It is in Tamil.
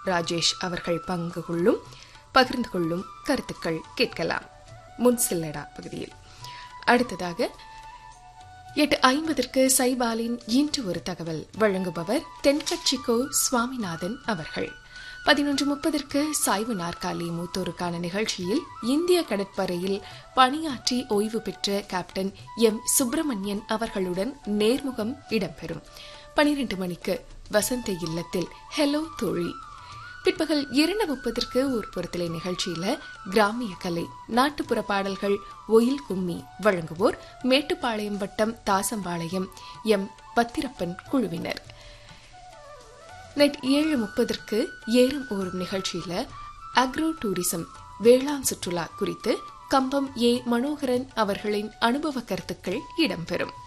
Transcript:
ராஜேஷ் அவர்கள் பங்கு கொள்ளும் பகிர்ந்து கொள்ளும் கருத்துக்கள் கேட்கலாம் முன் சில்லடா பகுதியில் அடுத்ததாக எட்டு ஐம்பதற்கு சைபாலின் இன்று ஒரு தகவல் வழங்குபவர் தென்கட்சிக்கோ சுவாமிநாதன் அவர்கள் பதினொன்று முப்பதற்கு சாய்வு நாற்காலி மூத்தோருக்கான நிகழ்ச்சியில் இந்திய கடற்படையில் பணியாற்றி ஓய்வு பெற்ற கேப்டன் எம் சுப்பிரமணியன் அவர்களுடன் நேர்முகம் இடம்பெறும் பனிரெண்டு மணிக்கு வசந்த இல்லத்தில் ஹெலோ தோழி பிற்பகல் இரண்டு முப்பதற்கு ஒரு பொறுத்தலை நிகழ்ச்சியில கிராமிய கலை நாட்டுப்புற பாடல்கள் ஒயில் கும்மி வழங்குவோர் மேட்டுப்பாளையம் வட்டம் தாசம்பாளையம் எம் பத்திரப்பன் குழுவினர் நைட் ஏழு முப்பதற்கு ஏறும் ஓரும் நிகழ்ச்சியில அக்ரோ டூரிசம் வேளாண் சுற்றுலா குறித்து கம்பம் ஏ மனோகரன் அவர்களின் அனுபவ கருத்துக்கள் இடம்பெறும்